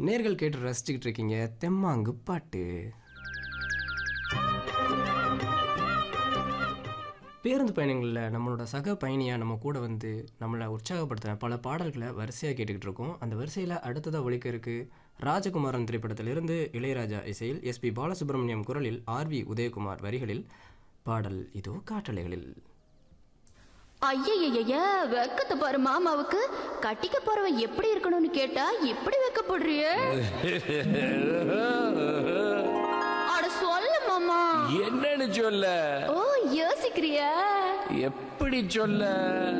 நேர்கள் கேட்டு ரசிச்சுக்கிட்டு இருக்கீங்க தெம்மாங்கு பாட்டு பேருந்து பயணங்களில் நம்மளோட சக பயணியாக நம்ம கூட வந்து நம்மளை உற்சாகப்படுத்தின பல பாடல்களை வரிசையாக கேட்டுக்கிட்டு இருக்கோம் அந்த வரிசையில் அடுத்ததாக ஒழிக்க இருக்கு ராஜகுமாரன் திரைப்படத்திலிருந்து இளையராஜா இசையில் எஸ்பி பாலசுப்ரமணியம் குரலில் ஆர்வி உதயகுமார் வரிகளில் பாடல் இதோ காற்றலைகளில் ஐயய்யய்ய வெக்கத்தை பாரு மாமாவுக்கு கட்டிக்க போறவன் எப்படி இருக்கணும்னு கேட்டா இப்படி வெக்கப்படுறிய அட சொல்ல மாமா என்னன்னு சொல்ல ஓ யோசிக்கிறியா எப்படி சொல்ல